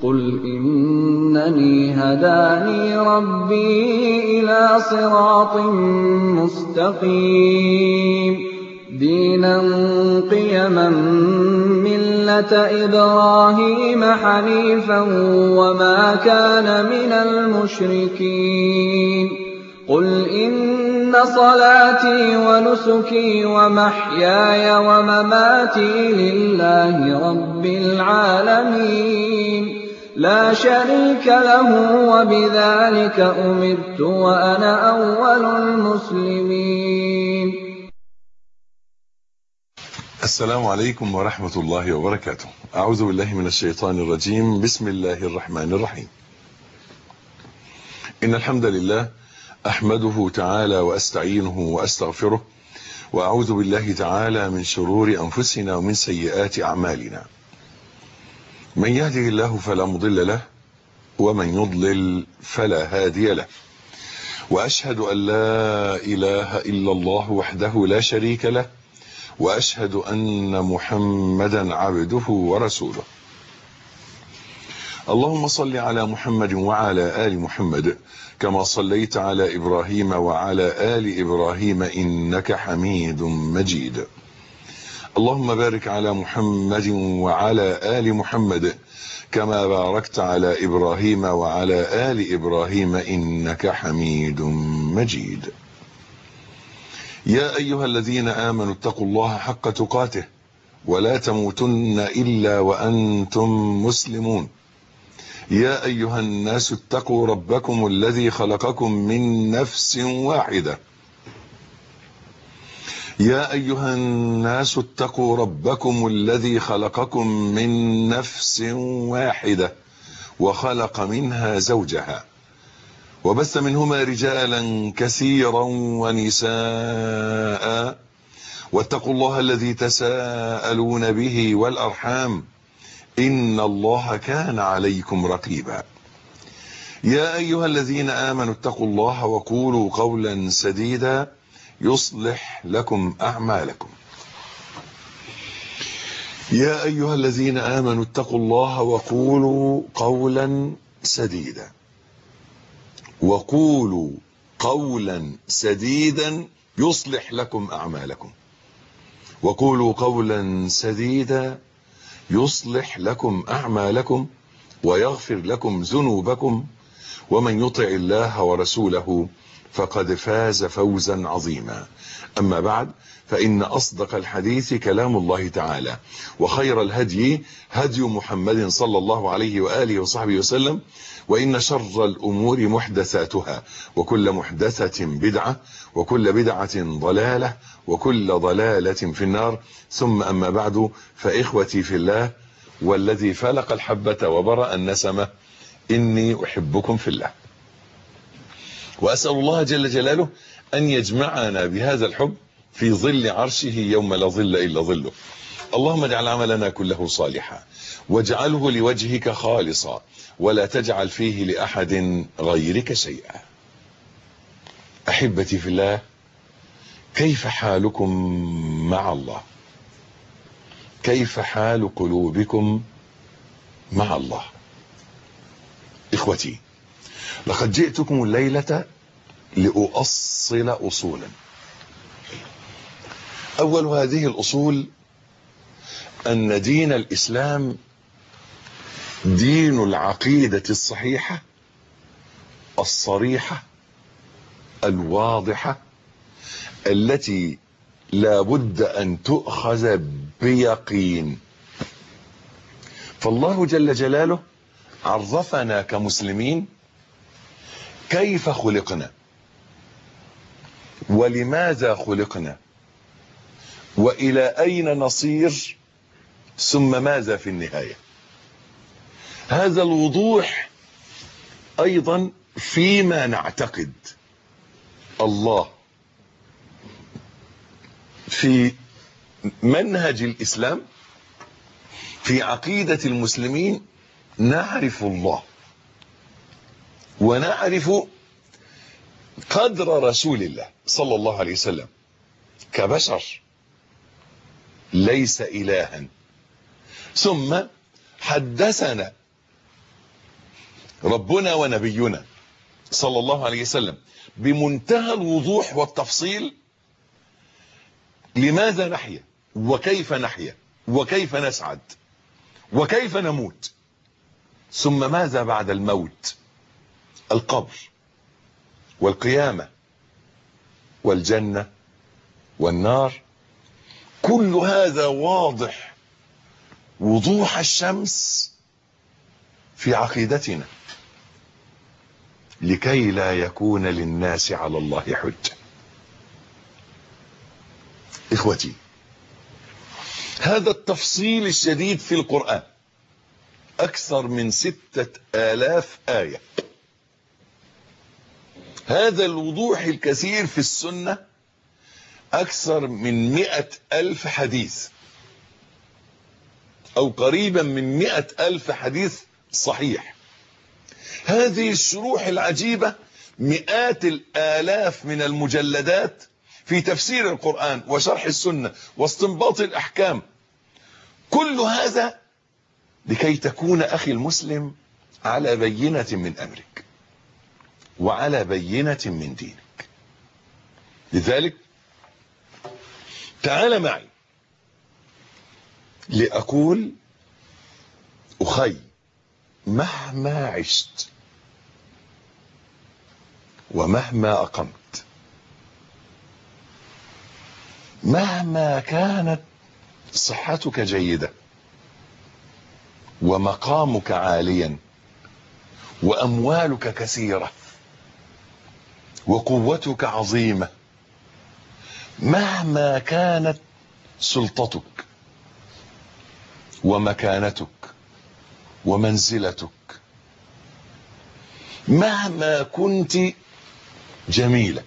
قُلْ إِنَّنِي هَدَانِي رَبِّي إِلَىٰ صِرَاطٍ مُّسْتَقِيمٍ دِينًا قِيَمًا مِّلَّةَ إِبْرَاهِيمَ حَنِيفًا وَمَا كَانَ مِنَ الْمُشْرِكِينَ قُلْ إِنَّ صَلَاتِي وَنُسُكِي وَمَحْيَايَ وَمَمَاتِي لِلَّهِ رَبِّ الْعَالَمِينَ لَا شَرِيكَ لَهُ ۖ وَبِذَٰلِكَ أُمِرْتُ وَأَنَا أَوَّلُ الْمُسْلِمِينَ السلام عليكم ورحمة الله وبركاته أعوذ بالله من الشيطان الرجيم بسم الله الرحمن الرحيم إن الحمد لله أحمده تعالى وأستعينه وأستغفره وأعوذ بالله تعالى من شرور أنفسنا ومن سيئات أعمالنا من يهده الله فلا مضل له ومن يضلل فلا هادي له وأشهد أن لا إله إلا الله وحده لا شريك له وأشهد أن محمدا عبده ورسوله اللهم صل على محمد وعلى آل محمد كما صليت على إبراهيم وعلى آل إبراهيم إنك حميد مجيد اللهم بارك على محمد وعلى آل محمد كما باركت على إبراهيم وعلى آل إبراهيم إنك حميد مجيد يا أيها الذين آمنوا اتقوا الله حق تقاته ولا تموتن إلا وأنتم مسلمون يا أيها الناس اتقوا ربكم الذي خلقكم من نفس واحدة يا أيها الناس اتقوا ربكم الذي خلقكم من نفس واحدة وخلق منها زوجها وبث منهما رجالا كثيرا ونساء واتقوا الله الذي تساءلون به والأرحام إن الله كان عليكم رقيبا يا أيها الذين آمنوا اتقوا الله وقولوا قولا سديدا يصلح لكم أعمالكم يا أيها الذين آمنوا اتقوا الله وقولوا قولا سديدا وقولوا قولا سديدا يصلح لكم أعمالكم وقولوا قولا سديدا يصلح لكم أعمالكم ويغفر لكم ذنوبكم ومن يطع الله ورسوله فقد فاز فوزا عظيما أما بعد فإن أصدق الحديث كلام الله تعالى وخير الهدي هدي محمد صلى الله عليه وآله وصحبه وسلم وإن شر الأمور محدثاتها وكل محدثة بدعة وكل بدعة ضلالة وكل ضلالة في النار ثم أما بعد فإخوتي في الله والذي فلق الحبة وبرأ النسمة إني أحبكم في الله وأسأل الله جل جلاله أن يجمعنا بهذا الحب في ظل عرشه يوم لا ظل إلا ظله اللهم اجعل عملنا كله صالحا واجعله لوجهك خالصا ولا تجعل فيه لأحد غيرك شيئا أحبتي في الله كيف حالكم مع الله كيف حال قلوبكم مع الله إخوتي لقد جئتكم الليلة لأؤصل أصولا أول هذه الأصول أن دين الإسلام دين العقيدة الصحيحة الصريحة الواضحة التي لا بد أن تؤخذ بيقين فالله جل جلاله عرفنا كمسلمين كيف خلقنا ولماذا خلقنا وإلى أين نصير ثم ماذا في النهاية هذا الوضوح أيضا فيما نعتقد الله في منهج الإسلام في عقيدة المسلمين نعرف الله ونعرف قدر رسول الله صلى الله عليه وسلم كبشر ليس إلها ثم حدثنا ربنا ونبينا صلى الله عليه وسلم بمنتهى الوضوح والتفصيل لماذا نحيا وكيف نحيا وكيف نسعد وكيف نموت ثم ماذا بعد الموت القبر والقيامة والجنة والنار كل هذا واضح وضوح الشمس في عقيدتنا لكي لا يكون للناس على الله حجة اخوتي هذا التفصيل الشديد في القرآن اكثر من ستة الاف اية هذا الوضوح الكثير في السنة اكثر من مئة الف حديث او قريبا من مئة الف حديث صحيح هذه الشروح العجيبة مئات الالاف من المجلدات في تفسير القرآن وشرح السنة واستنباط الاحكام كل هذا لكي تكون اخي المسلم على بينة من امرك وعلى بينة من دينك لذلك تعال معي لأقول أخي مهما عشت ومهما أقمت مهما كانت صحتك جيدة ومقامك عاليا وأموالك كثيرة وقوتك عظيمة مهما كانت سلطتك ومكانتك ومنزلتك مهما كنت جميلة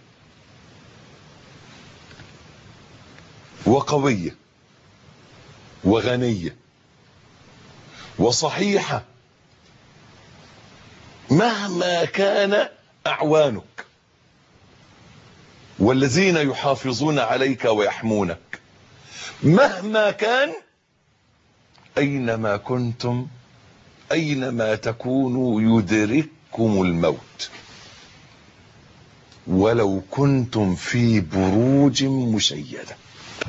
وقوية وغنية وصحيحة مهما كان أعوانك والذين يحافظون عليك ويحمونك مهما كان أينما كنتم أينما تكونوا يدرككم الموت ولو كنتم في بروج مشيدة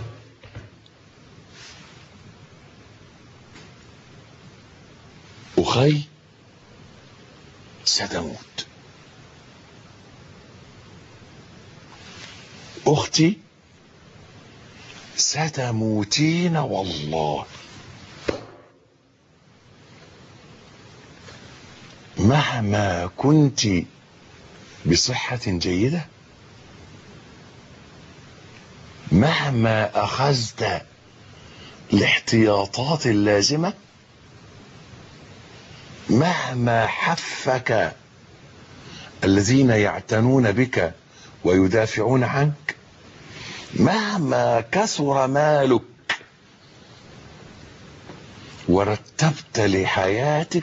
أخي ستموت أختي ستموتين والله مهما كنت بصحة جيدة مهما أخذت الاحتياطات اللازمة مهما حفك الذين يعتنون بك ويدافعون عنك مهما كثر مالك ورتبت لحياتك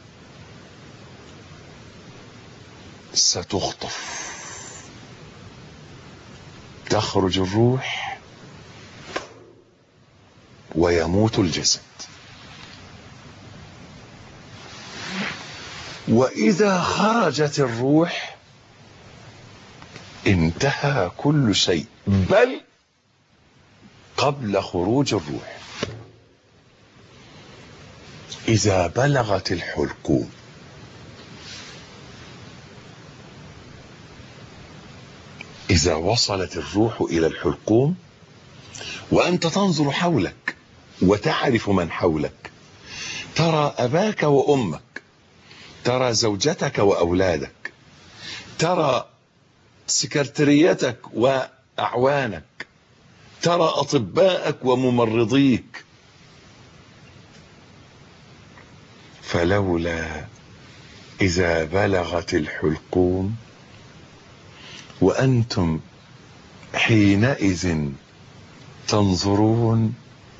ستخطف تخرج الروح ويموت الجسد واذا خرجت الروح انتهى كل شيء بل قبل خروج الروح اذا بلغت الحلقوم اذا وصلت الروح الى الحلقوم وانت تنظر حولك وتعرف من حولك ترى اباك وامك ترى زوجتك واولادك ترى سكرتريتك واعوانك ترى اطباءك وممرضيك فلولا اذا بلغت الحلقوم وانتم حينئذ تنظرون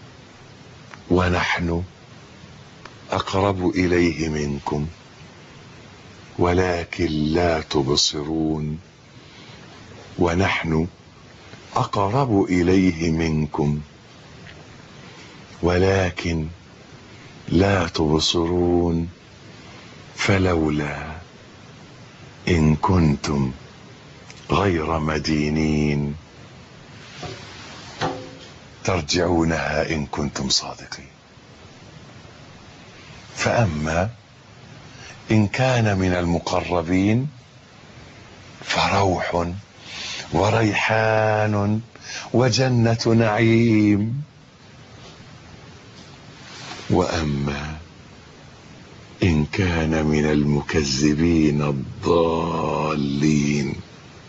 ونحن اقرب اليه منكم ولكن لا تبصرون ونحن اقرب اليه منكم ولكن لا تبصرون فلولا إن كنتم غير مدينين ترجعونها إن كنتم صادقين فأما إن كان من المقربين فروح وريحان وجنة نعيم وأما إن كان من المكذبين الضالين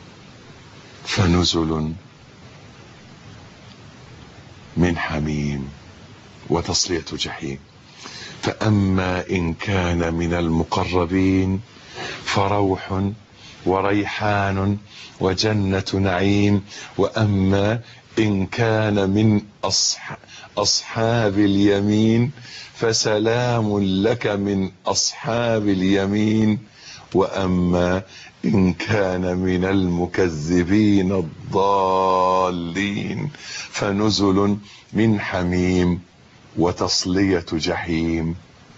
فنزل من حميم وتصلية جحيم فأما إن كان من المقربين فروح وريحان وجنة نعيم وأما إن كان من أصحاب أصحاب اليمين فسلام لك من أصحاب اليمين وأما إن كان من المكذبين الضالين فنزل من حميم وتصلية جحيم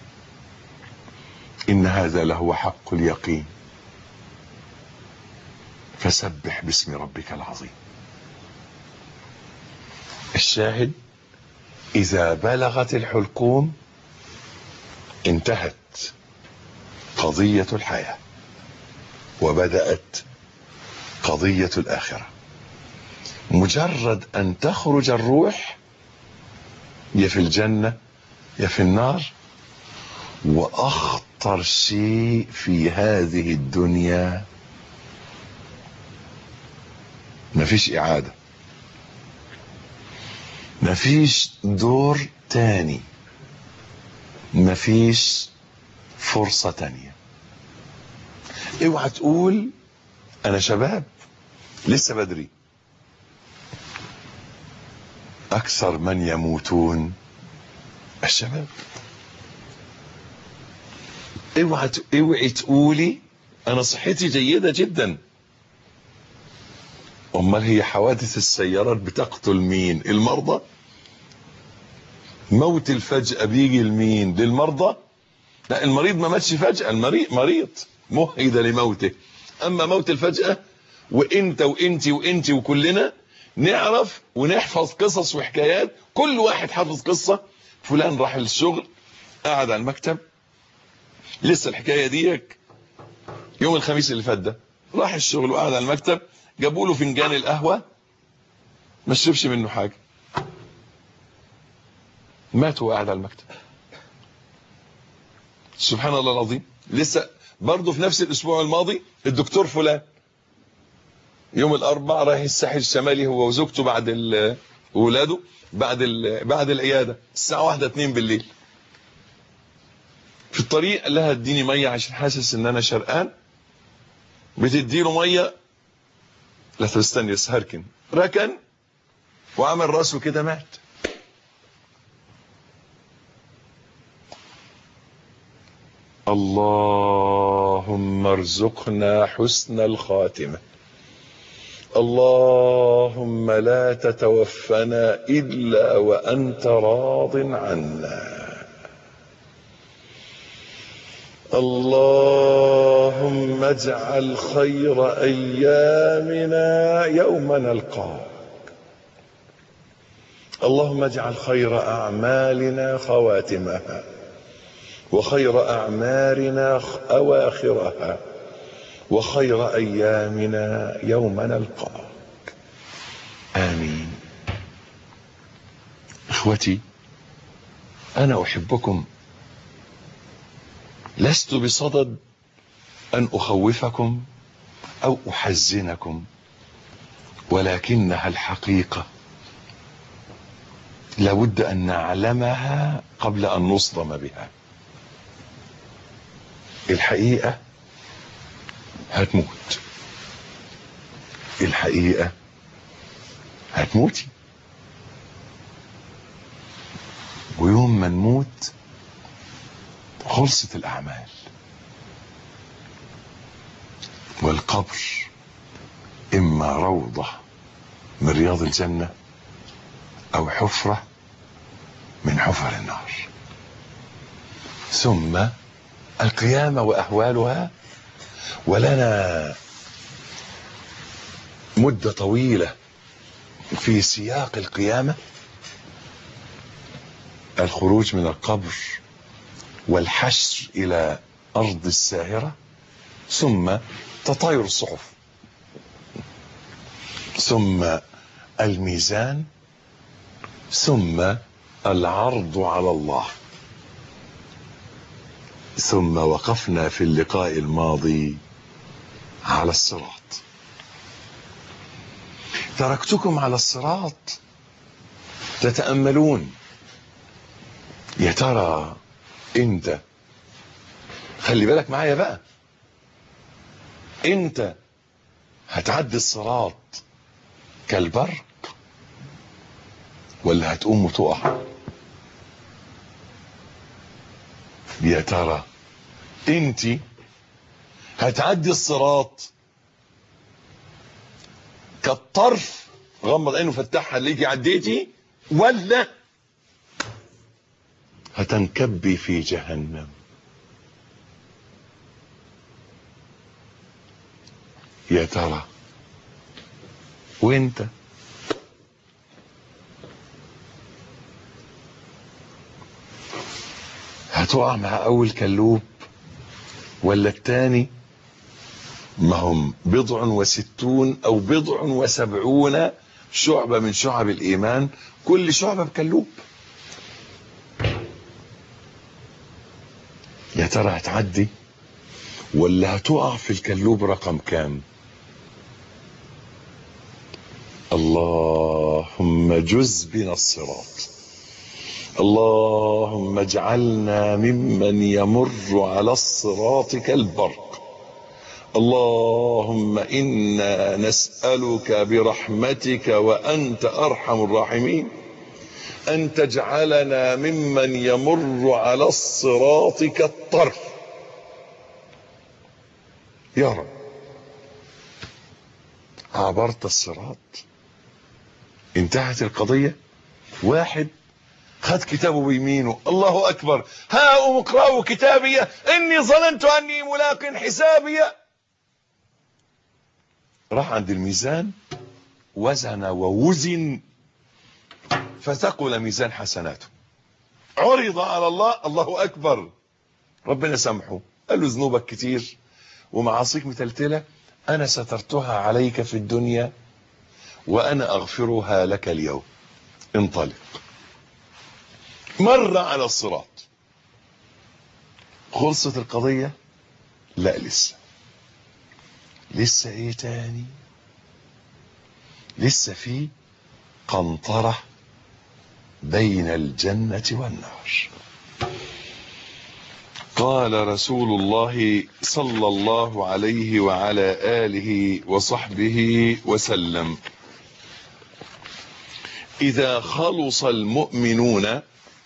إن هذا لهو حق اليقين فسبح باسم ربك العظيم الشاهد إذا بلغت الحلقوم انتهت قضية الحياة وبدأت قضية الآخرة مجرد أن تخرج الروح يا في الجنة يا في النار وأخطر شيء في هذه الدنيا مفيش إعادة مفيش دور تاني مفيش فرصة تانية اوعى تقول انا شباب لسه بدري اكثر من يموتون الشباب اوعى اوعي تقولي انا صحتي جيدة جدا امال هي حوادث السيارات بتقتل مين المرضى موت الفجأة بيجي لمين للمرضى لا المريض ما ماتش فجأة المريض مريض مهد لموته اما موت الفجأة وانت وانت وانت وكلنا نعرف ونحفظ قصص وحكايات كل واحد حافظ قصة فلان راح الشغل قعد على المكتب لسه الحكاية ديك يوم الخميس اللي فات ده راح الشغل وقعد على المكتب جابوا له فنجان القهوة ما شربش منه حاجة مات وهو قاعد على المكتب سبحان الله العظيم لسه برضه في نفس الاسبوع الماضي الدكتور فلان يوم الاربعاء رايح الساحل الشمالي هو وزوجته بعد اولاده بعد بعد العياده الساعه واحدة اتنين بالليل في الطريق قال لها اديني ميه عشان حاسس ان انا شرقان بتدي له ميه لا تستني هركن ركن وعمل راسه كده مات اللهم ارزقنا حسن الخاتمة اللهم لا تتوفنا إلا وأنت راض عنا اللهم اجعل خير أيامنا يوم نلقاك اللهم اجعل خير أعمالنا خواتمها وخير أعمارنا أواخرها وخير أيامنا يوم نلقاك آمين إخوتي أنا أحبكم لست بصدد أن أخوفكم أو أحزنكم ولكنها الحقيقة لابد أن نعلمها قبل أن نصدم بها الحقيقة هتموت الحقيقة هتموتي ويوم ما نموت خلصت الأعمال والقبر إما روضة من رياض الجنة أو حفرة من حفر النار ثم القيامة وأهوالها ولنا مدة طويلة في سياق القيامة الخروج من القبر والحشر إلى أرض الساهرة ثم تطاير الصحف ثم الميزان ثم العرض على الله ثم وقفنا في اللقاء الماضي على الصراط تركتكم على الصراط تتأملون يا ترى انت خلي بالك معايا بقى انت هتعدي الصراط كالبرق ولا هتقوم وتقع يا ترى انت هتعدي الصراط كالطرف غمض عينه فتحها ليكي عديتي ولا هتنكبي في جهنم يا ترى وانت هتقع مع اول كلوب ولا التاني ما هم بضع وستون او بضع وسبعون شعبة من شعب الايمان كل شعبة بكلوب يا ترى هتعدي ولا هتقع في الكلوب رقم كام اللهم جز بنا الصراط اللهم اجعلنا ممن يمر على الصراط كالبرق اللهم انا نسالك برحمتك وانت ارحم الراحمين ان تجعلنا ممن يمر على الصراط كالطرف يا رب عبرت الصراط انتهت القضيه واحد خد كتابه بيمينه الله اكبر ها اقرأوا كتابي اني ظننت اني ملاق حسابي راح عند الميزان وزن ووزن فثقل ميزان حسناته عرض على الله الله اكبر ربنا سامحه قال له ذنوبك كتير ومعاصيك متلتله انا سترتها عليك في الدنيا وانا اغفرها لك اليوم انطلق مر على الصراط خلصت القضية لا لسه لسه ايه تاني لسه في قنطرة بين الجنة والنار قال رسول الله صلى الله عليه وعلى آله وصحبه وسلم إذا خلص المؤمنون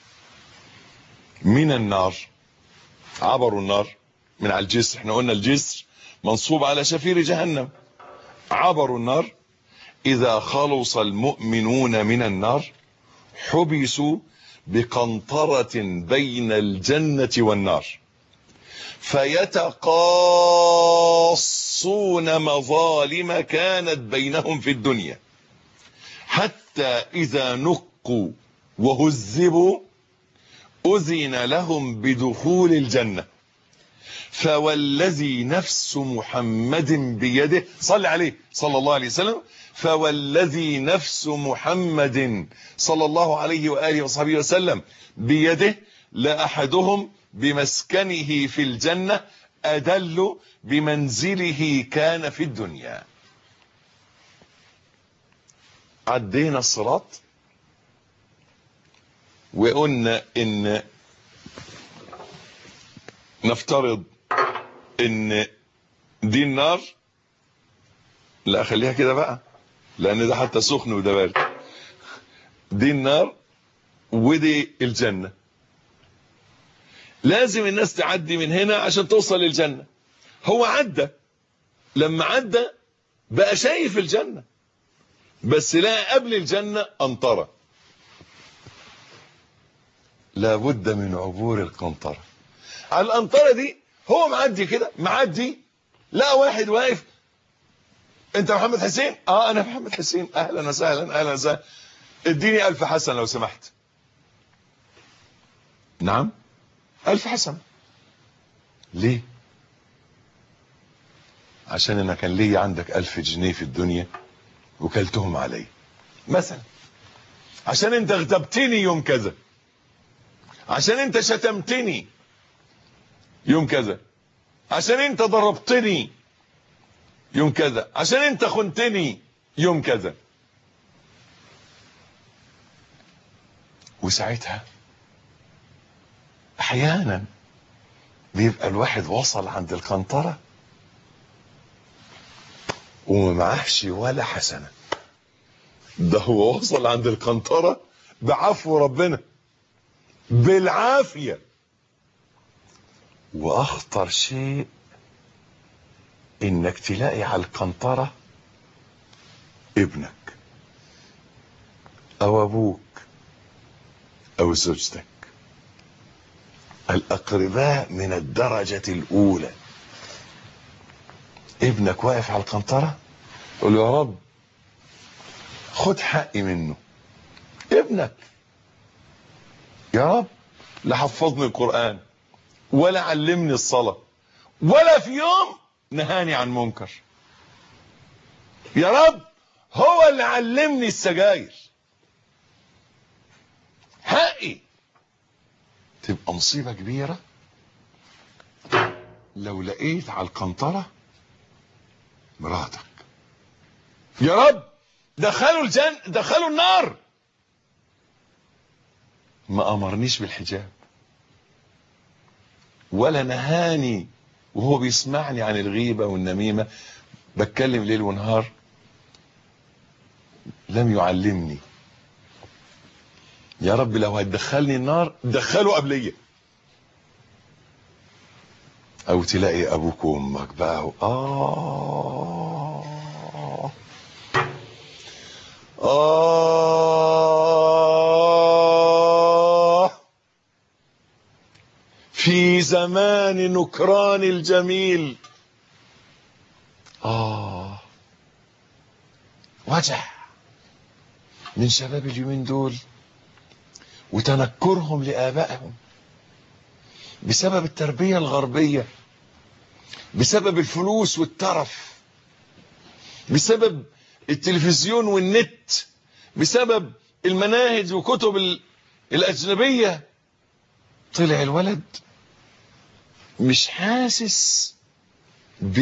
من النار عبروا النار من على الجسر احنا قلنا الجسر منصوب على شفير جهنم عبروا النار اذا خلص المؤمنون من النار حبسوا بقنطرة بين الجنة والنار فيتقاصون مظالم كانت بينهم في الدنيا حتى اذا نقوا وهذبوا أذن لهم بدخول الجنة فوالذي نفس محمد بيده صلى عليه صلى الله عليه وسلم فوالذي نفس محمد صلى الله عليه وآله وصحبه وسلم بيده لأحدهم بمسكنه في الجنة أدل بمنزله كان في الدنيا عدينا الصراط وقلنا ان نفترض ان دي النار لا خليها كده بقى لان ده حتى سخن وده بارد دي النار ودي الجنة لازم الناس تعدي من هنا عشان توصل للجنة هو عدى لما عدى بقى شايف الجنة بس لا قبل الجنة أنطرة لابد من عبور القنطرة على القنطرة دي هو معدي كده معدي لقى واحد واقف انت محمد حسين اه انا محمد حسين اهلا وسهلا اهلا وسهلا اديني الف حسن لو سمحت نعم الف حسن ليه عشان انا كان ليا عندك الف جنيه في الدنيا وكلتهم علي مثلا عشان انت اغتبتني يوم كذا عشان انت شتمتني يوم كذا عشان انت ضربتني يوم كذا عشان انت خنتني يوم كذا وساعتها احيانا بيبقى الواحد وصل عند القنطرة وما معهش ولا حسنة ده هو وصل عند القنطرة بعفو ربنا بالعافية واخطر شيء انك تلاقي على القنطرة ابنك او ابوك او زوجتك الاقرباء من الدرجة الاولى ابنك واقف على القنطرة قول له يا رب خد حقي منه ابنك يا رب لا حفظني القرآن ولا علمني الصلاة ولا في يوم نهاني عن منكر يا رب هو اللي علمني السجاير حقي تبقى مصيبة كبيرة لو لقيت على القنطرة مراتك يا رب دخلوا الجن دخلوا النار ما امرنيش بالحجاب ولا نهاني وهو بيسمعني عن الغيبة والنميمة بتكلم ليل ونهار لم يعلمني يا رب لو هتدخلني النار دخله قبليه او تلاقي ابوك وامك بقى اه آه في زمان نكران الجميل آه وجع من شباب اليومين دول وتنكرهم لآبائهم بسبب التربية الغربية بسبب الفلوس والترف بسبب التلفزيون والنت بسبب المناهج وكتب ال- الأجنبية طلع الولد مش حاسس ب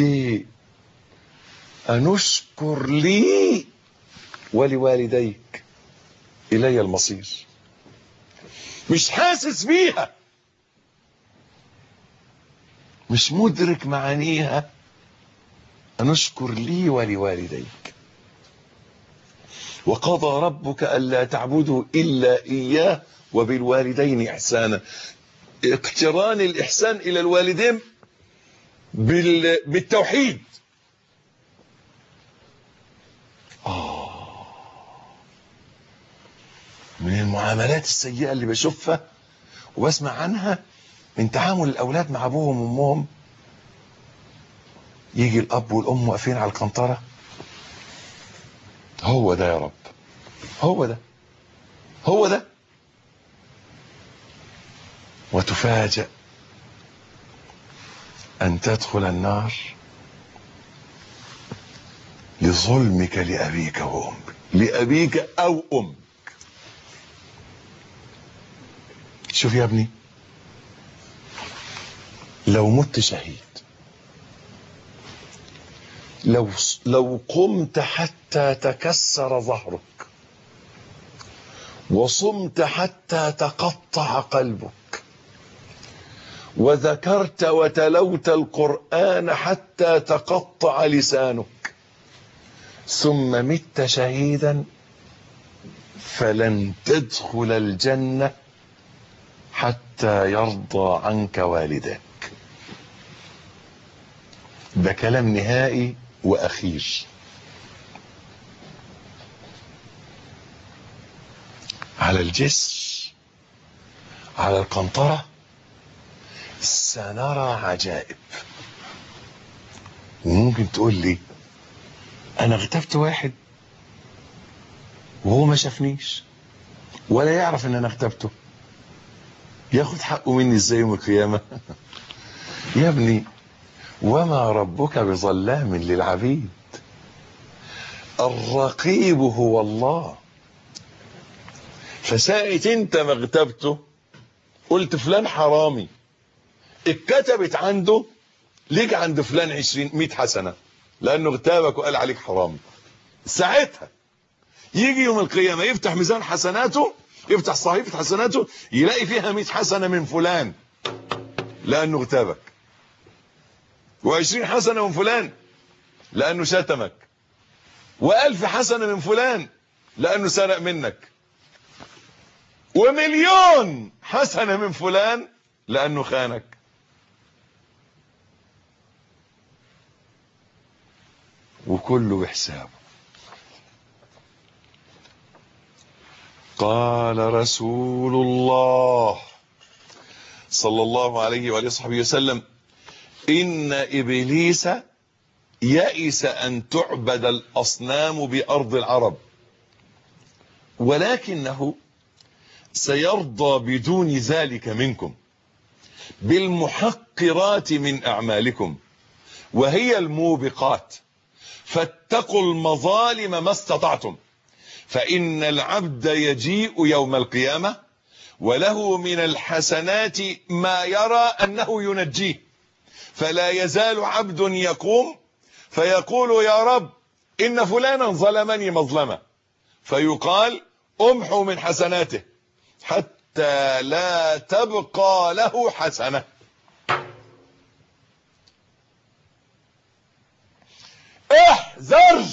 أنشكر لي ولوالديك إلي المصير مش حاسس بيها مش مدرك معانيها أنشكر لي ولوالديك وقضى ربك ألا تعبدوا إلا إياه وبالوالدين إحسانا اقتران الإحسان إلى الوالدين بال... بالتوحيد آه من المعاملات السيئة اللي بشوفها وبسمع عنها من تعامل الأولاد مع أبوهم وأمهم يجي الأب والأم واقفين على القنطرة هو ده يا رب هو ده هو ده وتفاجأ أن تدخل النار لظلمك لأبيك وأمك لأبيك أو أمك شوف يا ابني لو مت شهيد لو لو قمت حتى تكسر ظهرك وصمت حتى تقطع قلبك وذكرت وتلوت القرآن حتى تقطع لسانك ثم مت شهيدا فلن تدخل الجنة حتى يرضى عنك والدك ده كلام نهائي واخير على الجسر على القنطرة سنرى عجائب وممكن تقول لي انا اغتبت واحد وهو ما شافنيش ولا يعرف ان انا اغتبته ياخد حقه مني ازاي يوم القيامه يا ابني وما ربك بظلام للعبيد الرقيب هو الله فساعة انت ما اغتبته قلت فلان حرامي اتكتبت عنده ليك عند فلان عشرين مئة حسنة لانه اغتابك وقال عليك حرامي ساعتها يجي يوم القيامة يفتح ميزان حسناته يفتح صحيفة حسناته يلاقي فيها مئة حسنة من فلان لانه اغتابك وعشرين حسنة من فلان لانه شتمك والف حسنة من فلان لانه سرق منك ومليون حسنة من فلان لانه خانك وكله بحسابه قال رسول الله صلى الله عليه وآله وصحبه وسلم إن إبليس يئس أن تعبد الأصنام بأرض العرب ولكنه سيرضى بدون ذلك منكم بالمحقرات من أعمالكم وهي الموبقات فاتقوا المظالم ما استطعتم فإن العبد يجيء يوم القيامة وله من الحسنات ما يرى أنه ينجيه فلا يزال عبد يقوم فيقول يا رب إن فلانا ظلمني مظلمة فيقال امحوا من حسناته حتى لا تبقى له حسنة احذر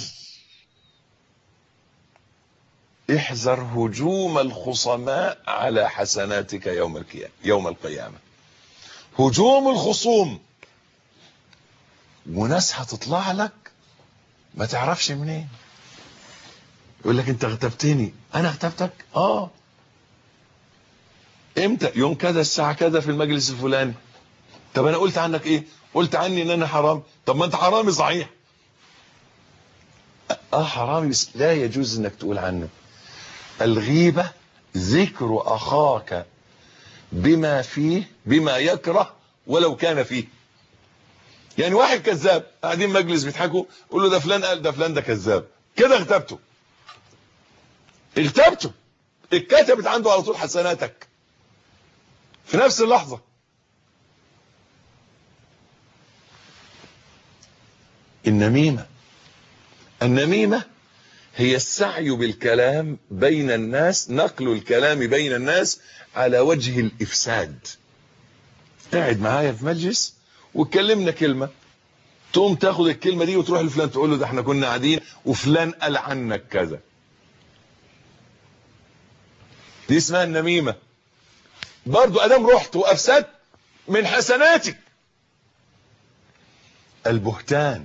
احذر هجوم الخصماء على حسناتك يوم القيامة يوم القيامة هجوم الخصوم وناس هتطلع لك ما تعرفش منين يقول لك انت اغتبتني انا اغتبتك اه امتى يوم كذا الساعة كذا في المجلس الفلاني طب انا قلت عنك ايه قلت عني ان انا حرام طب ما انت حرامي صحيح اه حرامي بس لا يجوز انك تقول عنه الغيبة ذكر اخاك بما فيه بما يكره ولو كان فيه يعني واحد كذاب قاعدين مجلس بيضحكوا قول له ده فلان قال ده فلان ده كذاب كده اغتبته اغتبته اتكتبت عنده على طول حسناتك في نفس اللحظة النميمة النميمة هي السعي بالكلام بين الناس نقل الكلام بين الناس على وجه الإفساد قاعد معايا في مجلس واتكلمنا كلمة تقوم تاخد الكلمة دي وتروح لفلان تقول له ده احنا كنا قاعدين وفلان قال عنك كذا دي اسمها النميمة برضو ادام رحت وافسدت من حسناتك البهتان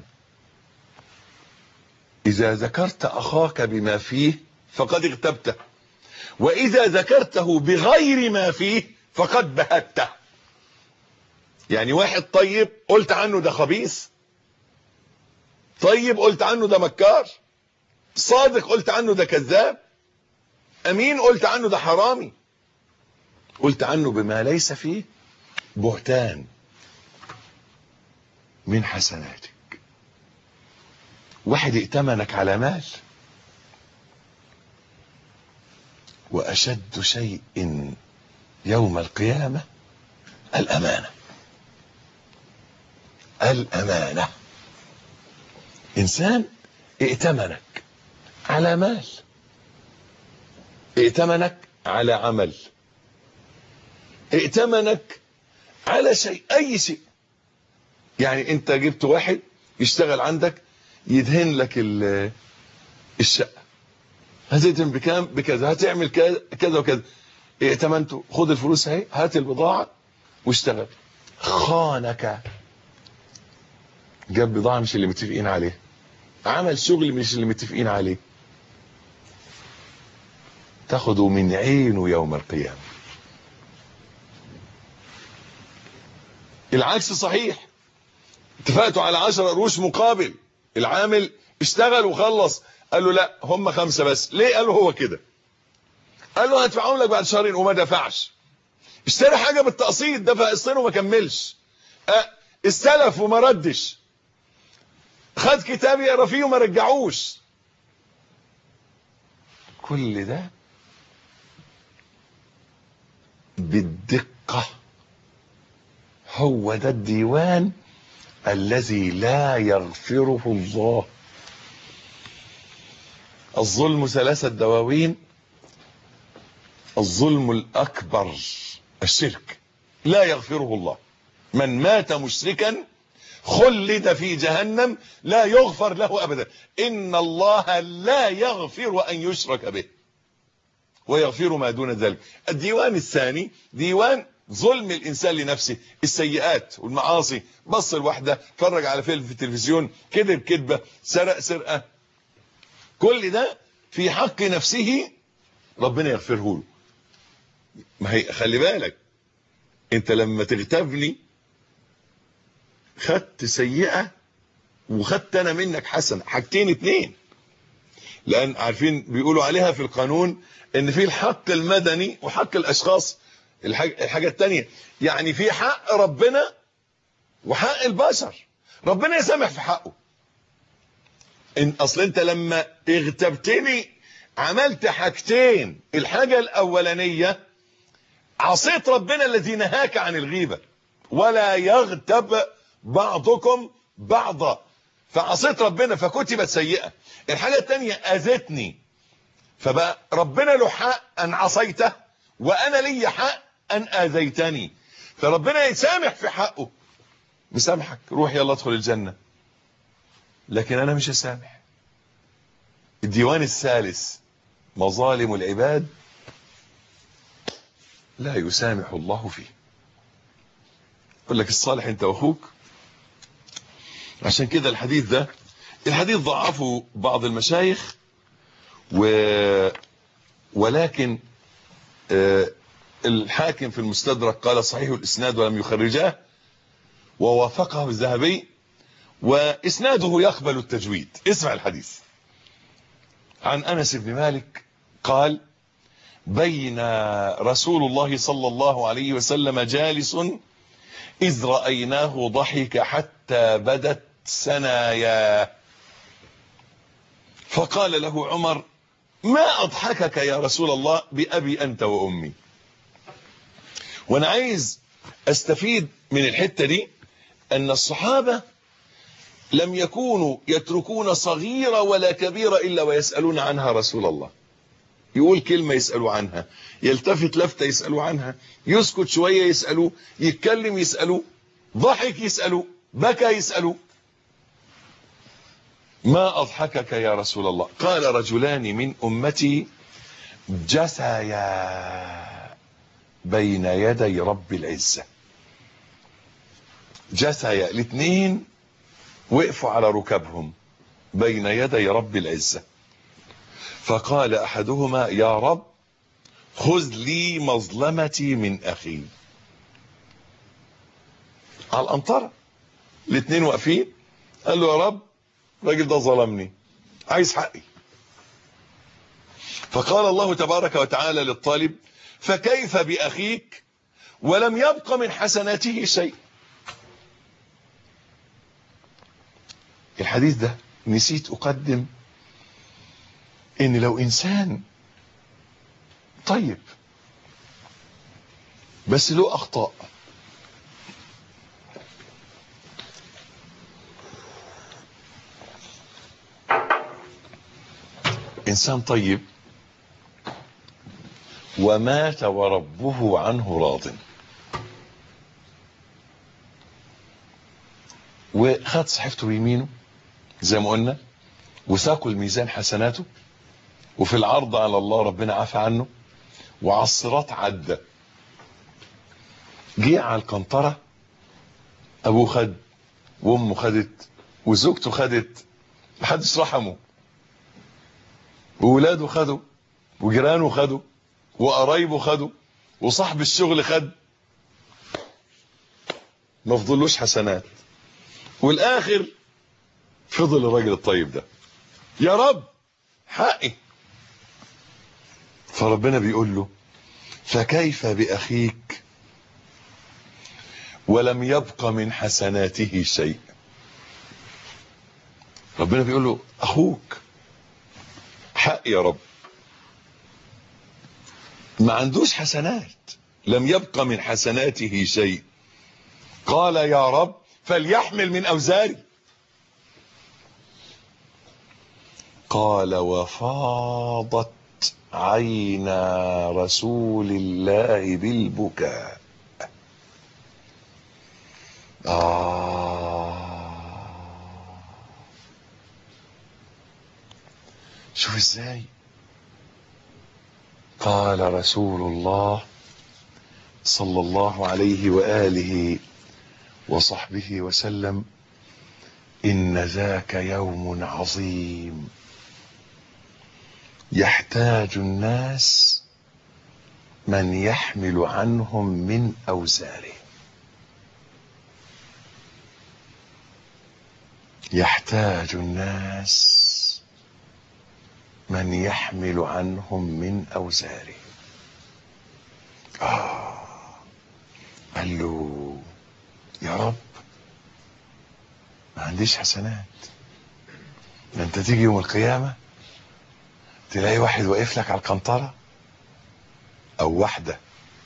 اذا ذكرت اخاك بما فيه فقد اغتبته واذا ذكرته بغير ما فيه فقد بهته يعني واحد طيب قلت عنه ده خبيث طيب قلت عنه ده مكار صادق قلت عنه ده كذاب امين قلت عنه ده حرامي قلت عنه بما ليس فيه بهتان من حسناتك واحد ائتمنك على مال واشد شيء يوم القيامة الامانة الامانة انسان ائتمنك على مال ائتمنك على عمل ائتمنك على شيء اي شيء يعني انت جبت واحد يشتغل عندك يدهن لك الشقة هتتم بكام بكذا هتعمل كذا وكذا ائتمنته خد الفلوس اهي هات البضاعة واشتغل خانك جاب بضاعة مش اللي متفقين عليه عمل شغل مش اللي متفقين عليه تاخده من عينه يوم القيامة العكس صحيح اتفقتوا على 10 قروش مقابل العامل اشتغل وخلص قال له لا هم خمسة بس ليه قال له هو كده قال له هدفعهم لك بعد شهرين وما دفعش اشترى حاجة بالتقسيط دفع قسطين وما كملش اه استلف وما ردش خد كتاب يقرا فيه وما رجعوش كل ده بالدقة هو ده الديوان الذي لا يغفره الله الظلم ثلاثة دواوين الظلم الأكبر الشرك لا يغفره الله من مات مشركا خلد في جهنم لا يغفر له أبدا إن الله لا يغفر أن يشرك به ويغفر ما دون ذلك الديوان الثاني ديوان ظلم الإنسان لنفسه السيئات والمعاصي بص الوحدة فرج على فيلم في التلفزيون كذب كذبة سرق سرقة كل ده في حق نفسه ربنا يغفره له ما هي خلي بالك انت لما تغتابني خدت سيئة وخدت انا منك حسنة حاجتين اتنين لان عارفين بيقولوا عليها في القانون ان في الحق المدني وحق الاشخاص الحاجة, الحاجة التانية يعني في حق ربنا وحق البشر ربنا يسامح في حقه ان اصل انت لما اغتبتني عملت حاجتين الحاجة الاولانية عصيت ربنا الذي نهاك عن الغيبة ولا يغتب بعضكم بعضا فعصيت ربنا فكتبت سيئة الحاجة التانية اذتني فبقى ربنا له حق ان عصيته وانا لي حق ان اذيتني فربنا يسامح في حقه مسامحك روح يلا ادخل الجنة لكن انا مش هسامح الديوان الثالث مظالم العباد لا يسامح الله فيه يقول لك الصالح انت واخوك عشان كده الحديث ده الحديث ضعفه بعض المشايخ و ولكن آه الحاكم في المستدرك قال صحيح الاسناد ولم يخرجاه ووافقه الذهبي واسناده يقبل التجويد اسمع الحديث عن انس بن مالك قال بين رسول الله صلى الله عليه وسلم جالس إذ رأيناه ضحك حتى بدت سناياه فقال له عمر ما أضحكك يا رسول الله بأبي أنت وأمي وأنا عايز أستفيد من الحتة دي أن الصحابة لم يكونوا يتركون صغيرة ولا كبيرة إلا ويسألون عنها رسول الله يقول كلمة يسألوا عنها يلتفت لفتة يسألوا عنها يسكت شوية يسألوا يتكلم يسألوا ضحك يسألوا بكى يسألوا ما أضحكك يا رسول الله قال رجلان من أمتي جثيا بين يدي رب العزة جثيا الاثنين وقفوا على ركبهم بين يدي رب العزة فقال احدهما يا رب خذ لي مظلمتي من اخي على الامطره الاثنين واقفين قال له يا رب الراجل ده ظلمني عايز حقي فقال الله تبارك وتعالى للطالب فكيف باخيك ولم يبق من حسناته شيء الحديث ده نسيت اقدم ان لو انسان طيب بس له اخطاء انسان طيب ومات وربه عنه راض وخد صحيفته بيمينه زي ما قلنا وساقوا الميزان حسناته وفي العرض على الله ربنا عفى عنه وعلى الصراط عدى جه على القنطرة ابوه خد وامه خدت وزوجته خدت محدش رحمه وولاده خدوا وجيرانه خدوا وقرايبه خدوا وصاحب الشغل خد ما فضلوش حسنات والاخر فضل الراجل الطيب ده يا رب حقي فربنا بيقول له فكيف باخيك ولم يبق من حسناته شيء ربنا بيقول له اخوك حق يا رب ما عندوش حسنات لم يبق من حسناته شيء قال يا رب فليحمل من اوزاري قال وفاضت عينا رسول الله بالبكاء آه شوف ازاي قال رسول الله صلى الله عليه وآله وصحبه وسلم إن ذاك يوم عظيم يحتاج الناس من يحمل عنهم من أوزاره يحتاج الناس من يحمل عنهم من أوزاره آه قال له يا رب ما عنديش حسنات ده انت تيجي يوم القيامة تلاقي واحد واقف لك على القنطرة او واحدة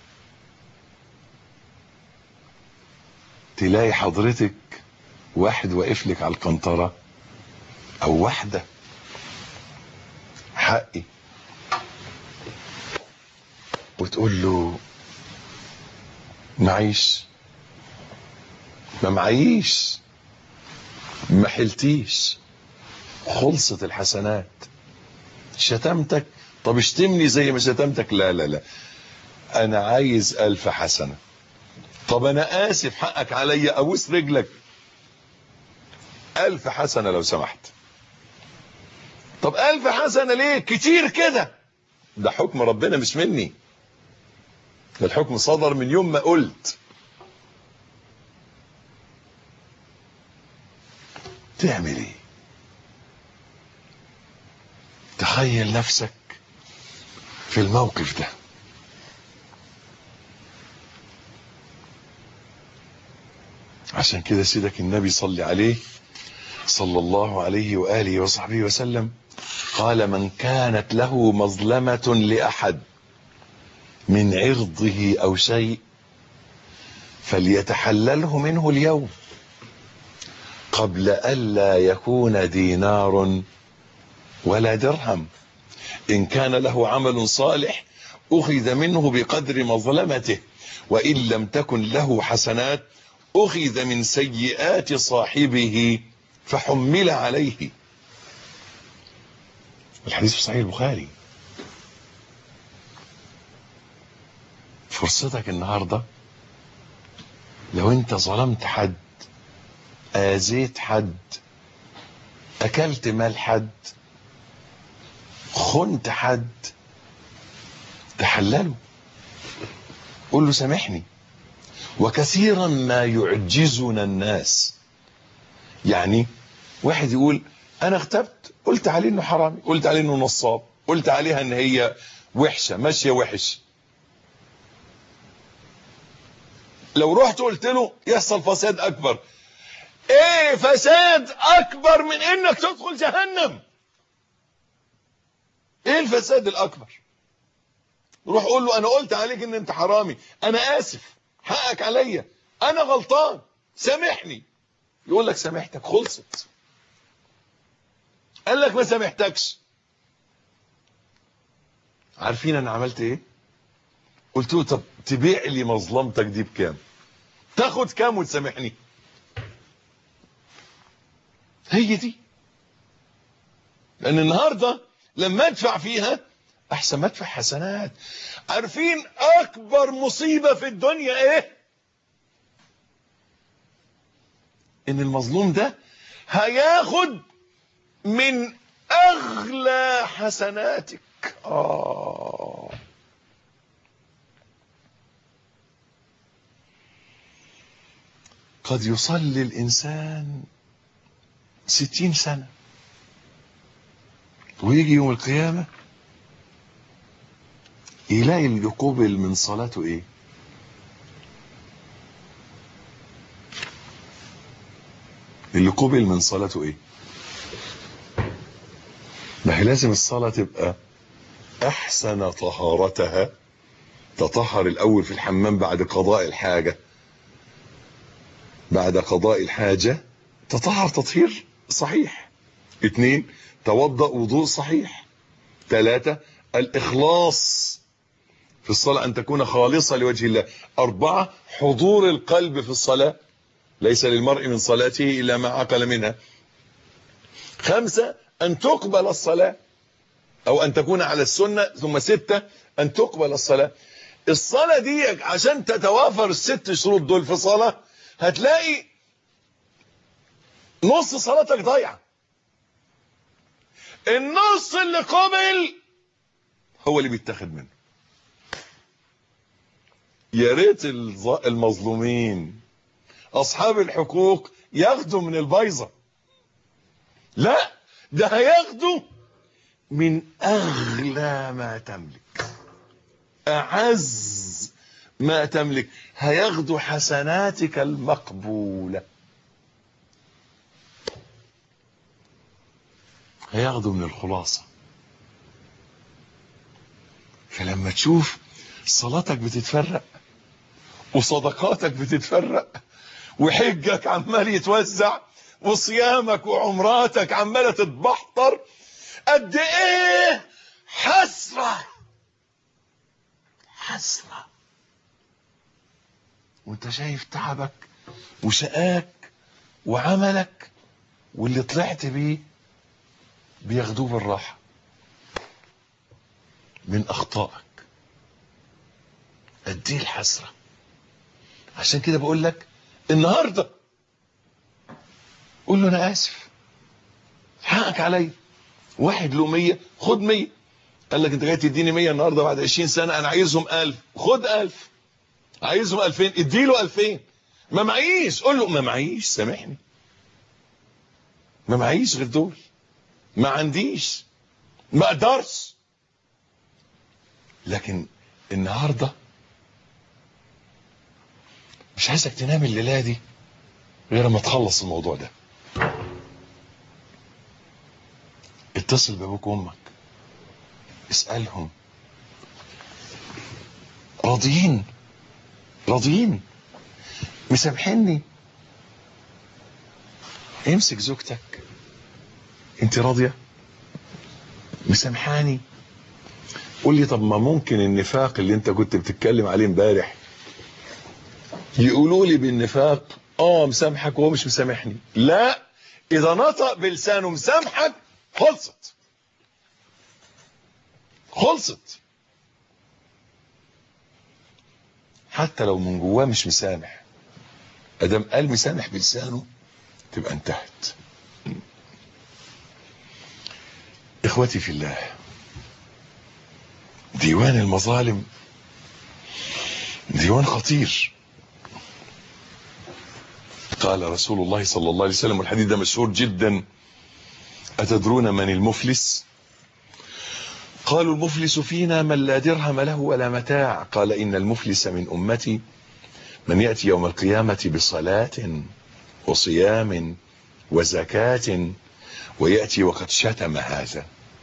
تلاقي حضرتك واحد واقف لك على القنطرة او واحدة حقي وتقول له معيش ما معيش ما حلتيش خلصت الحسنات شتمتك طب اشتمني زي ما شتمتك لا لا لا انا عايز الف حسنة طب انا اسف حقك عليا ابوس رجلك الف حسنة لو سمحت طب الف حسنة ليه كتير كده ده حكم ربنا مش مني ده الحكم صدر من يوم ما قلت تعمل ايه تخيل نفسك في الموقف ده عشان كده سيدك النبي صلي عليه صلى الله عليه وآله وصحبه وسلم قال من كانت له مظلمة لأحد من عرضه أو شيء فليتحلله منه اليوم قبل ألا يكون دينار ولا درهم إن كان له عمل صالح أخذ منه بقدر مظلمته وإن لم تكن له حسنات أخذ من سيئات صاحبه فحمل عليه الحديث في صحيح البخاري فرصتك النهاردة لو انت ظلمت حد آذيت حد أكلت مال حد خنت حد تحلله قول له سامحني وكثيرا ما يعجزنا الناس يعني واحد يقول انا اغتبت قلت عليه انه حرامي قلت عليه انه نصاب قلت عليها ان هي وحشه ماشيه وحش لو رحت قلت له يحصل فساد اكبر ايه فساد اكبر من انك تدخل جهنم ايه الفساد الاكبر روح قول له انا قلت عليك ان انت حرامي انا اسف حقك عليا انا غلطان سامحني يقول لك سامحتك خلصت قال لك ما سامحتكش عارفين انا عملت ايه قلت له طب تبيع لي مظلمتك دي بكام تاخد كام وتسامحني هي دي لان النهارده لما ادفع فيها احسن ما ادفع حسنات عارفين اكبر مصيبه في الدنيا ايه ان المظلوم ده هياخد من اغلى حسناتك اه قد يصلي الإنسان ستين سنة ويجي يوم القيامة يلاقي اللي قبل من صلاته ايه اللي قبل من صلاته ايه ما هي لازم الصلاة تبقى احسن طهارتها تطهر الاول في الحمام بعد قضاء الحاجة بعد قضاء الحاجة تطهر تطهير صحيح اثنين توضأ وضوء صحيح ثلاثة الإخلاص في الصلاة أن تكون خالصة لوجه الله أربعة حضور القلب في الصلاة ليس للمرء من صلاته إلا ما عقل منها خمسة أن تقبل الصلاة أو أن تكون على السنة ثم ستة أن تقبل الصلاة الصلاة دي عشان تتوافر الست شروط دول في صلاة هتلاقي نص صلاتك ضايعه النص اللي قبل هو اللي بيتاخد منه يا ريت المظلومين اصحاب الحقوق ياخدوا من البيضه لا ده هياخدوا من اغلى ما تملك اعز ما تملك هياخدوا حسناتك المقبوله هياخدوا من الخلاصة فلما تشوف صلاتك بتتفرق وصدقاتك بتتفرق وحجك عمال يتوزع وصيامك وعمراتك عمالة تتبحتر قد ايه حسرة حسرة وانت شايف تعبك وشقاك وعملك واللي طلعت بيه بياخدوه بالراحة من أخطائك قد ايه الحسرة عشان كده بقول لك النهاردة قول له أنا آسف حقك عليا واحد له مية خد مية قال لك انت جاي تديني مية النهاردة بعد عشرين سنة أنا عايزهم ألف خد ألف عايزهم ألفين اديله ألفين ما معيش قول له ما معيش سامحني ما معيش غير دول ما عنديش ما اقدرش لكن النهارده مش عايزك تنام الليله دي غير ما تخلص الموضوع ده اتصل بابوك وامك اسالهم راضيين راضيين مسامحيني امسك زوجتك انت راضية مسامحاني قول لي طب ما ممكن النفاق اللي انت كنت بتتكلم عليه امبارح يقولوا لي بالنفاق اه مسامحك وهو مش مسامحني لا اذا نطق بلسانه مسامحك خلصت خلصت حتى لو من جواه مش مسامح ادام قال مسامح بلسانه تبقى انتهت اخوتي في الله ديوان المظالم ديوان خطير قال رسول الله صلى الله عليه وسلم والحديث ده مشهور جدا أتدرون من المفلس قالوا المفلس فينا من لا درهم له ولا متاع قال إن المفلس من أمتي من يأتي يوم القيامة بصلاة وصيام وزكاة ويأتي وقد شتم هذا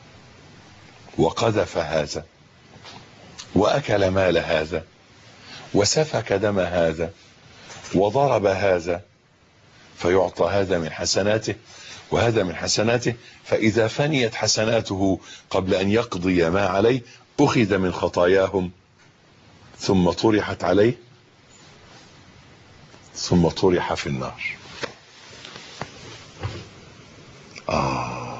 وقذف هذا وأكل مال هذا وسفك دم هذا وضرب هذا فيعطى هذا من حسناته وهذا من حسناته فإذا فنيت حسناته قبل أن يقضي ما عليه أخذ من خطاياهم ثم طرحت عليه ثم طرح في النار آه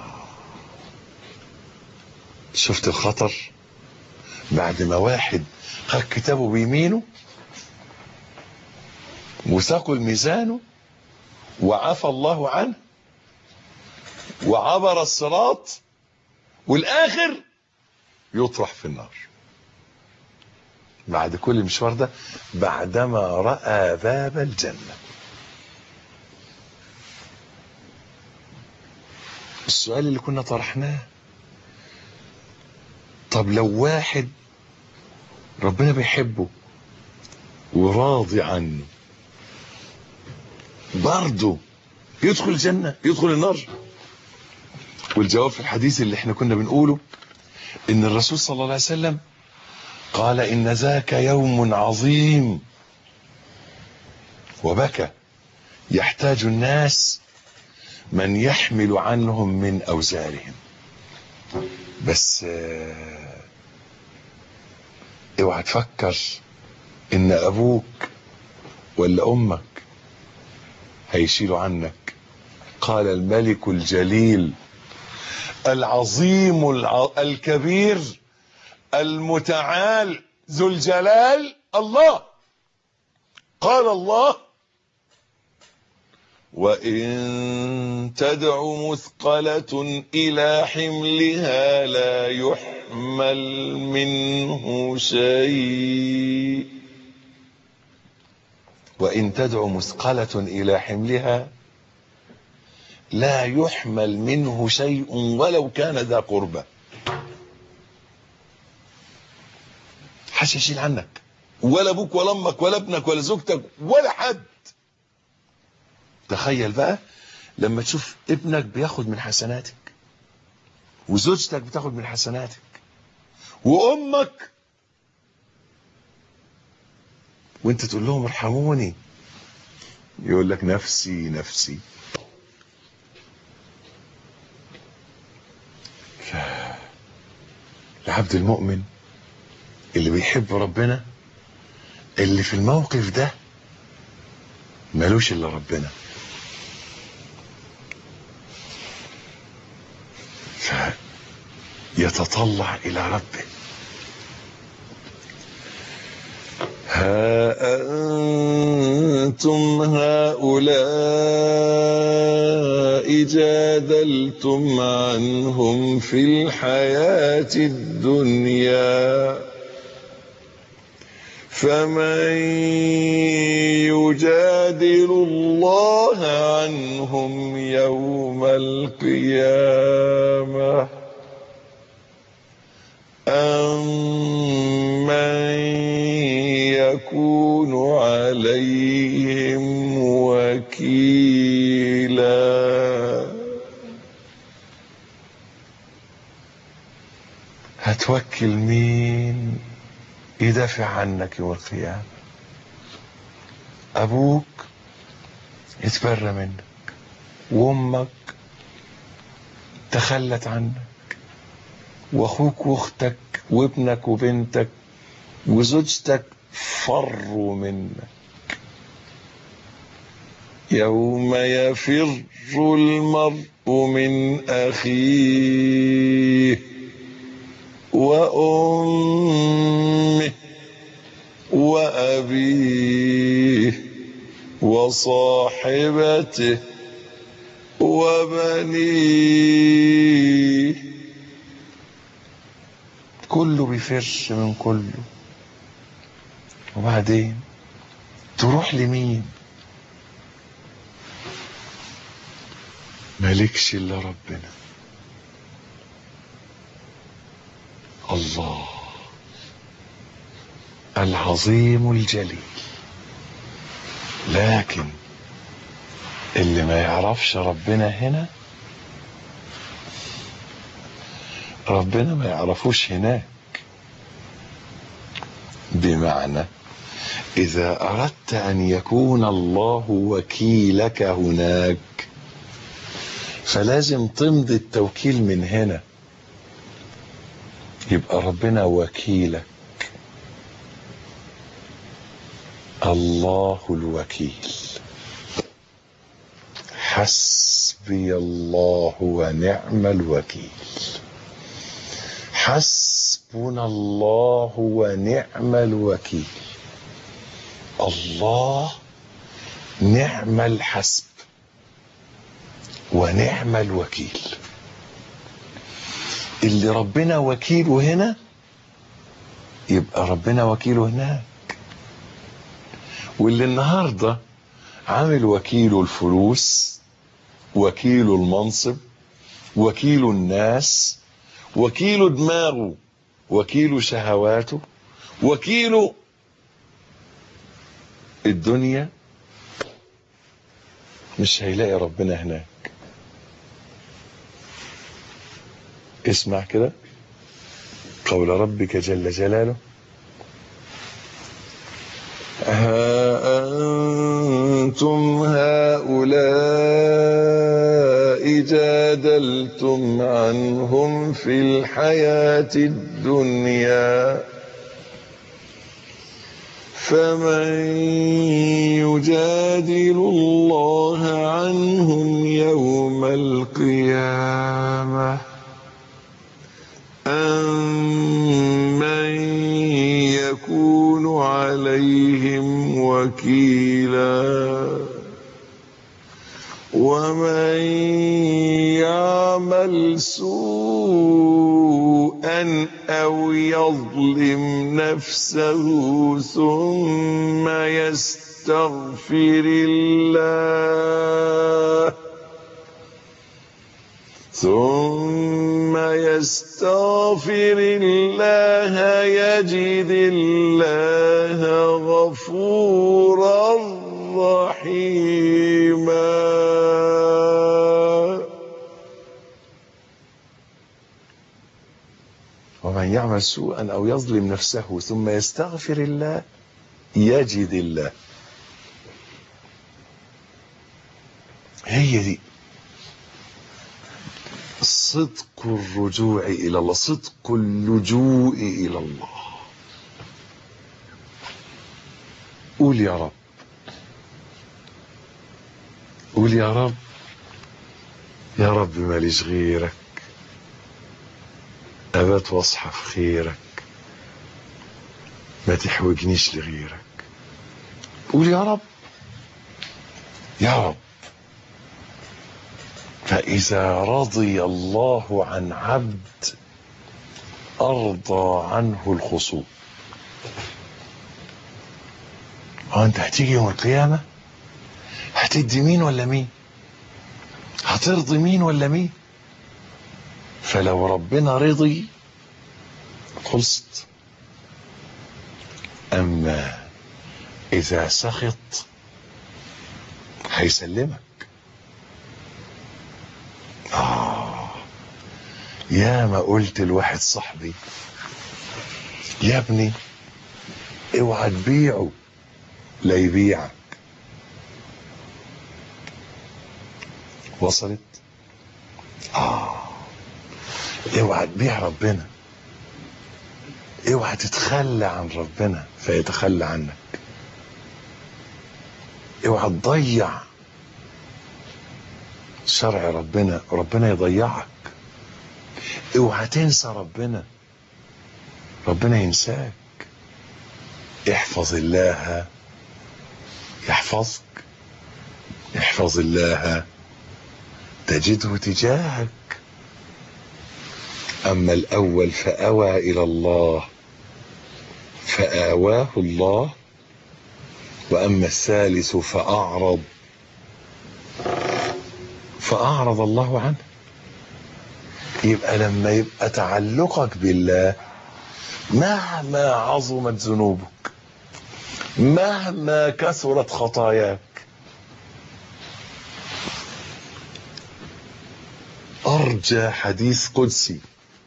شفت الخطر بعد ما واحد خد كتابه بيمينه وثقل ميزانه وعفى الله عنه وعبر الصراط والاخر يطرح في النار بعد كل المشوار ده بعدما راى باب الجنه السؤال اللي كنا طرحناه طب لو واحد ربنا بيحبه وراضي عنه برضه يدخل الجنة يدخل النار والجواب في الحديث اللي احنا كنا بنقوله ان الرسول صلى الله عليه وسلم قال ان ذاك يوم عظيم وبكى يحتاج الناس من يحمل عنهم من اوزارهم بس اه اوعى تفكر ان ابوك ولا امك هيشيلوا عنك قال الملك الجليل العظيم الع... الكبير المتعال ذو الجلال الله قال الله وإن تدع مثقلة إلى حملها لا يحمل منه شيء وإن تدع مثقلة إلى حملها لا يحمل منه شيء ولو كان ذا قربى حش يشيل عنك ولا ابوك ولا امك ولا ابنك ولا زوجتك ولا حد تخيل بقى لما تشوف ابنك بياخد من حسناتك وزوجتك بتاخد من حسناتك وامك وانت تقول لهم ارحموني يقول لك نفسي نفسي العبد المؤمن اللي بيحب ربنا اللي في الموقف ده ملوش الا ربنا فيتطلع الى ربه ها أنتم هؤلاء جادلتم عنهم في الحياة الدنيا فمن يجادل الله عنهم يوم القيامة أم من يكون عليهم وكيلا هتوكل مين يدافع عنك يوم القيامة أبوك يتبرى منك وأمك تخلت عنك وأخوك وأختك وابنك وبنتك وزوجتك فروا منك يوم يفر المرء من أخيه وأمه وأبيه وصاحبته وبنيه كله بيفر من كله وبعدين تروح لمين مالكش الا ربنا الله العظيم الجليل لكن اللي ما يعرفش ربنا هنا ربنا ما يعرفوش هناك بمعنى إذا أردت أن يكون الله وكيلك هناك فلازم تمضي التوكيل من هنا يبقى ربنا وكيلك الله الوكيل حسبي الله ونعم الوكيل حسبنا الله ونعم الوكيل الله نعم الحسب ونعم الوكيل اللي ربنا وكيله هنا يبقى ربنا وكيله هناك واللي النهارده عامل وكيله الفلوس وكيله المنصب وكيل الناس وكيل دماغه وكيل شهواته وكيل الدنيا مش هيلاقي ربنا هناك اسمع كده قول ربك جل جلاله ها أنتم هؤلاء جادلتم عنهم في الحياة الدنيا فمن يجادل الله عنهم يوم القيامة أم من يكون عليهم وكيلا ومن يعمل سوءا أو يظلم نفسه ثم يستغفر الله ثم يستغفر الله يجد الله غفورا رحيما ومن يعمل سوءا او يظلم نفسه ثم يستغفر الله يجد الله هي دي صدق الرجوع الى الله صدق اللجوء الى الله قول يا رب قول يا رب يا رب ماليش غيرك أبات واصحى في خيرك ما تحوجنيش لغيرك قول يا رب يا رب فإذا رضي الله عن عبد أرضى عنه الخصوم هو أنت هتيجي يوم القيامة هتدي مين ولا مين هترضي مين ولا مين فلو ربنا رضي خلصت أما إذا سخط هيسلمك آه يا ما قلت لواحد صاحبي يا ابني اوعى تبيعه لا يبيعك وصلت اه اوعى تبيع ربنا اوعى تتخلى عن ربنا فيتخلى عنك اوعى تضيع شرع ربنا ربنا يضيعك اوعى تنسى ربنا ربنا ينساك احفظ الله يحفظك احفظ الله تجده تجاهك أما الأول فأوى إلى الله فآواه الله وأما الثالث فأعرض فأعرض الله عنه يبقى لما يبقى تعلقك بالله مهما عظمت ذنوبك مهما كثرت خطاياك أرجى حديث قدسي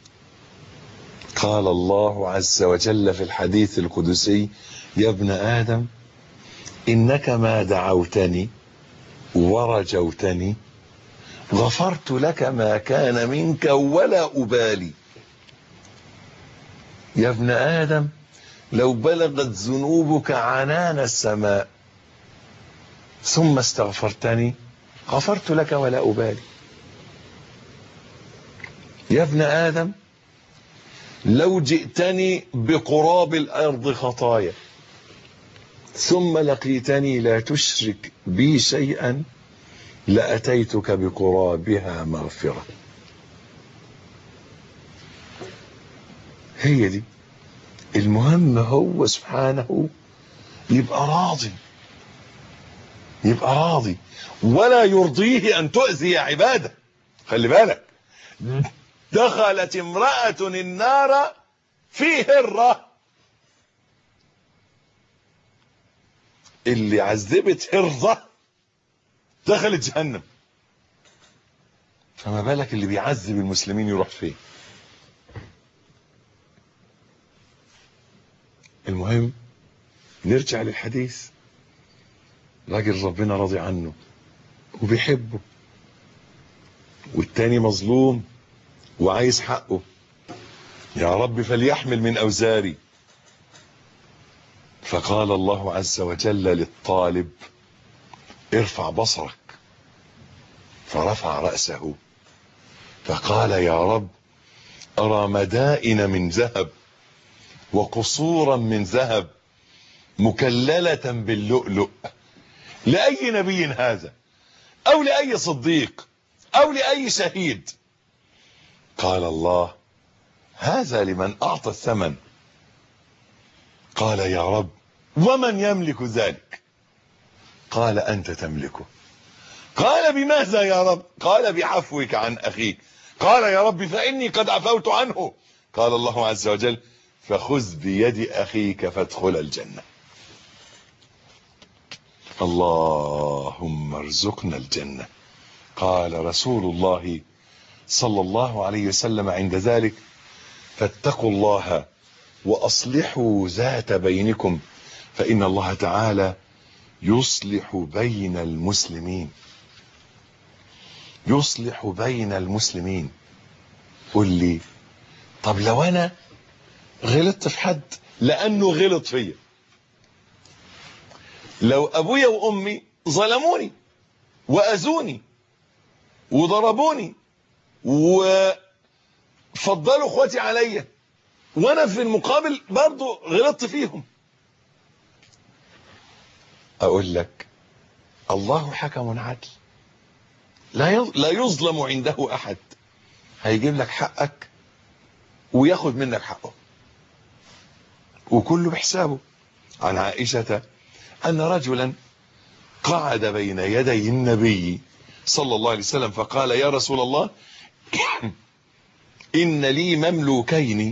قال الله عز وجل في الحديث القدسي يا ابن آدم إنك ما دعوتني ورجوتني غفرت لك ما كان منك ولا أبالي يا ابن آدم لو بلغت ذنوبك عنان السماء ثم استغفرتني غفرت لك ولا أبالي يا ابن آدم لو جئتني بقراب الأرض خطايا ثم لقيتني لا تشرك بي شيئا لأتيتك بقرابها مغفرة هي دي المهم هو سبحانه يبقى راضي يبقى راضي ولا يرضيه أن تؤذي عباده خلي بالك دخلت امرأة النار في هرة اللي عذبت هرة دخلت جهنم فما بالك اللي بيعذب المسلمين يروح فين المهم نرجع للحديث راجل ربنا راضي عنه وبيحبه والتاني مظلوم وعايز حقه يا رب فليحمل من أوزاري فقال الله عز وجل للطالب ارفع بصرك فرفع رأسه فقال يا رب أرى مدائن من ذهب وقصورا من ذهب مكللة باللؤلؤ لأي نبي هذا أو لأي صديق أو لأي شهيد قال الله هذا لمن أعطى الثمن قال يا رب ومن يملك ذلك قال أنت تملكه قال بماذا يا رب قال بعفوك عن أخيك قال يا رب فإني قد عفوت عنه قال الله عز وجل فخذ بيد أخيك فادخل الجنة اللهم ارزقنا الجنة قال رسول الله صلى الله عليه وسلم عند ذلك فاتقوا الله وأصلحوا ذات بينكم فإن الله تعالى يصلح بين المسلمين يصلح بين المسلمين قل لي طب لو أنا غلطت في حد لأنه غلط فيا لو أبويا وأمي ظلموني وأذوني وضربوني وفضلوا اخواتي عليا وانا في المقابل برضو غلطت فيهم اقول لك الله حكم عدل لا لا يظلم عنده احد هيجيب لك حقك وياخد منك حقه وكله بحسابه عن عائشة ان رجلا قعد بين يدي النبي صلى الله عليه وسلم فقال يا رسول الله إن لي مملوكين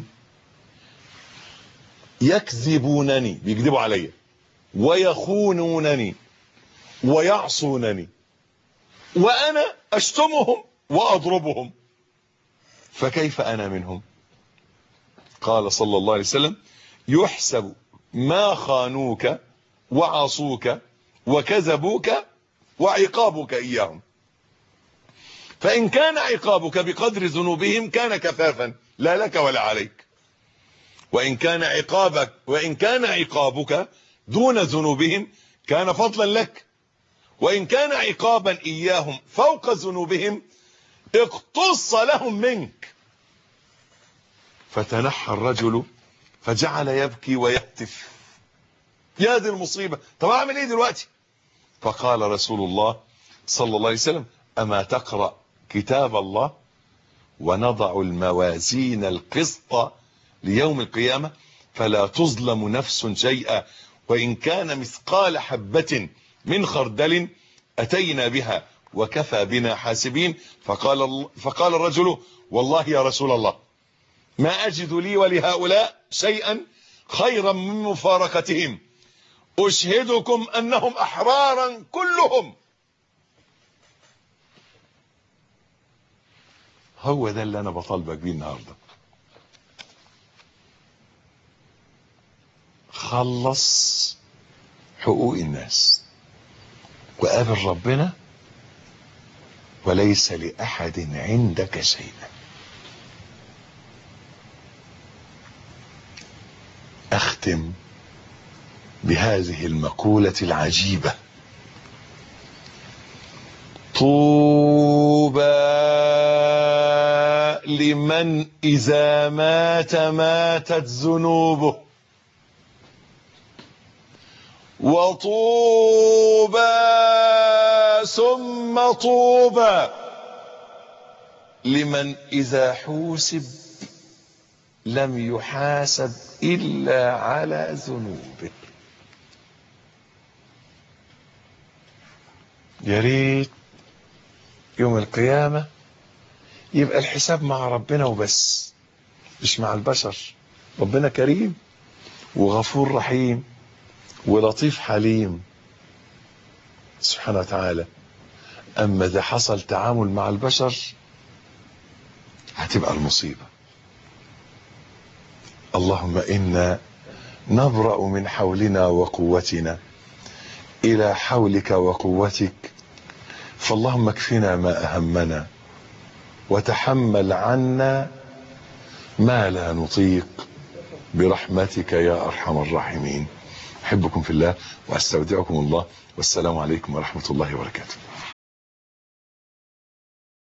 يكذبونني بيكذبوا علي ويخونونني ويعصونني وأنا أشتمهم وأضربهم فكيف أنا منهم قال صلى الله عليه وسلم يحسب ما خانوك وعصوك وكذبوك وعقابك إياهم فإن كان عقابك بقدر ذنوبهم كان كفافا لا لك ولا عليك وإن كان عقابك وإن كان عقابك دون ذنوبهم كان فضلا لك وإن كان عقابا إياهم فوق ذنوبهم اقتص لهم منك فتنحى الرجل فجعل يبكي ويهتف يا دي المصيبة طب أعمل إيه دلوقتي فقال رسول الله صلى الله عليه وسلم أما تقرأ كتاب الله ونضع الموازين القسط ليوم القيامة فلا تظلم نفس شيئا وإن كان مثقال حبة من خردل أتينا بها وكفى بنا حاسبين فقال, فقال الرجل والله يا رسول الله ما أجد لي ولهؤلاء شيئا خيرا من مفارقتهم أشهدكم أنهم أحرارا كلهم هو ده اللي أنا بطالبك بيه النهاردة خلص حقوق الناس وقابل ربنا وليس لأحد عندك شيء أختم بهذه المقولة العجيبة طوبى لمن إذا مات ماتت ذنوبه وطوبى ثم طوبى لمن إذا حوسب لم يحاسب إلا على ذنوبه يا ريت يوم القيامة يبقى الحساب مع ربنا وبس مش مع البشر ربنا كريم وغفور رحيم ولطيف حليم سبحانه وتعالى اما اذا حصل تعامل مع البشر هتبقى المصيبة اللهم انا نبرأ من حولنا وقوتنا الى حولك وقوتك فاللهم اكفنا ما اهمنا وتحمل عنا ما لا نطيق برحمتك يا ارحم الراحمين احبكم في الله واستودعكم الله والسلام عليكم ورحمة الله وبركاته